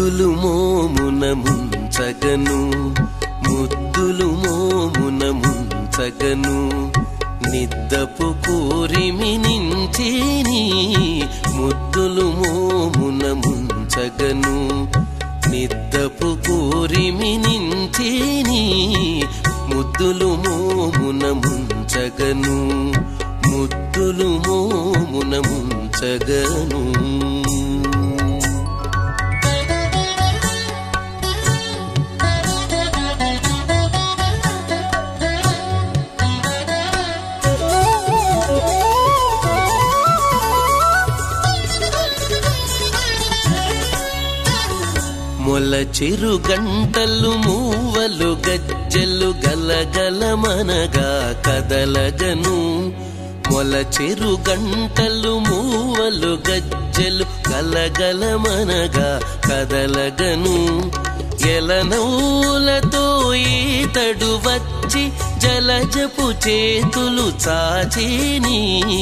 ముద్దులు మోమున ముంచగను ముద్దులు మోమున ముంచగను నిద్దపు కోరిమి నించిని ముద్దులు మోమున ముంచగను నిద్దపు కోరిమి నించిని ముద్దులు మోమున ముంచగను ముద్దులు మోమున ముంచగను మొల చిరు గంటలు మూవలు గజ్జలు గలగలమనగా కదలగను మొల చిరు గంటలు మూవలు గజ్జలు గలగలమనగా కదలగను ఎలనౌలతో ఈతడు వచ్చి జలజపు చేతులు చాచిని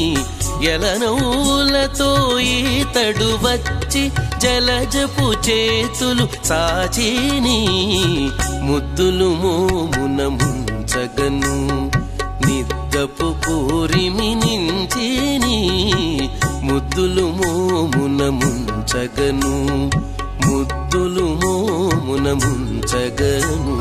ఎలనౌలతో ఈతడు వచ్చి జలజపు చేతులు చాచిని ముద్దులు మోమున ముంచగను నిద్దపు కోరిమి నించిని ముద్దులు మోమున ముంచగను ముద్దులు మోమున ముంచగను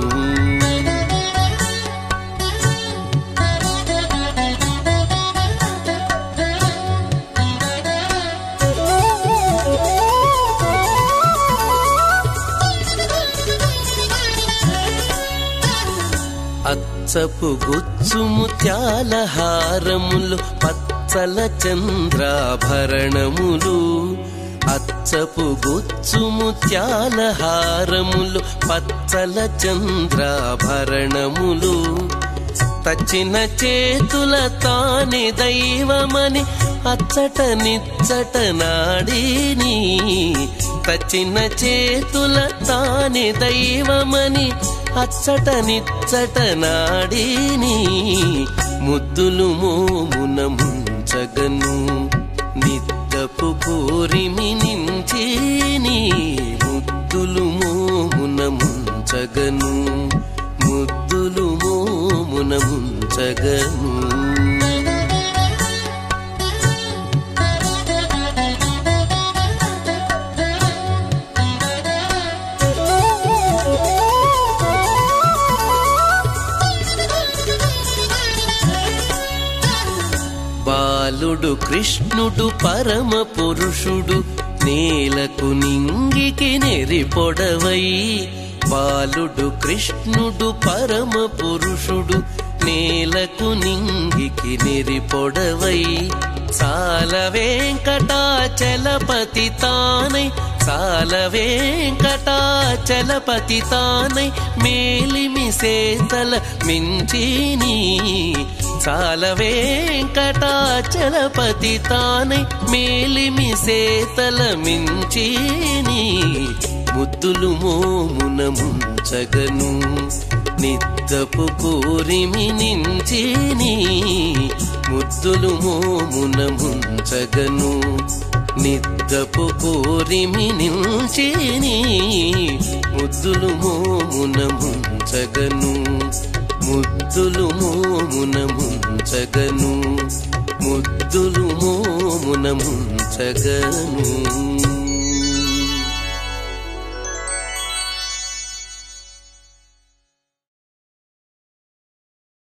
అచ్చపు గుచ్చు ముత్యాల హారములు పచ్చల చంద్రాభరణములు అచ్చపు గుచ్చు ముత్యాల హారములు పచ్చల చంద్రాభరణములు తచ్చిన చేతుల తాని దైవమని అచ్చట నిచ్చట నాడిని తచ్చిన చేతుల తాని దైవమని అచ్చట నిచ్చట నాడిని ముద్దులు మోమున ముంచగను నిద్దపు కోరిమి నించిని ముద్దులు మోమున ముంచగను ముద్దులు మోమున ముంచగను బాలుడు కృష్ణుడు పరమ పురుషుడు నేలకు నింగికి నెరిపొడవై బాలుడు కృష్ణుడు పరమ పురుషుడు నేలకు నింగికి నెరిపొడవై సాల వెంకటాచలపతి తానై సాల వెంకటాచలపతి తానై మేలిమి సేతల మించిని సాల వెంకటాచలపతి తానై మేలిమి సేతల మించిని ముద్దులు మోమున ముంచగను నిద్దపు కోరిమి నించిని ముద్దులు మోమున ముంచగను నిద్దపు కోరిమి నించిని ముద్దులు మోమున ముంచగను ముద్దులు మోమున ముంచగను ముద్దులు మోమున ముంచగను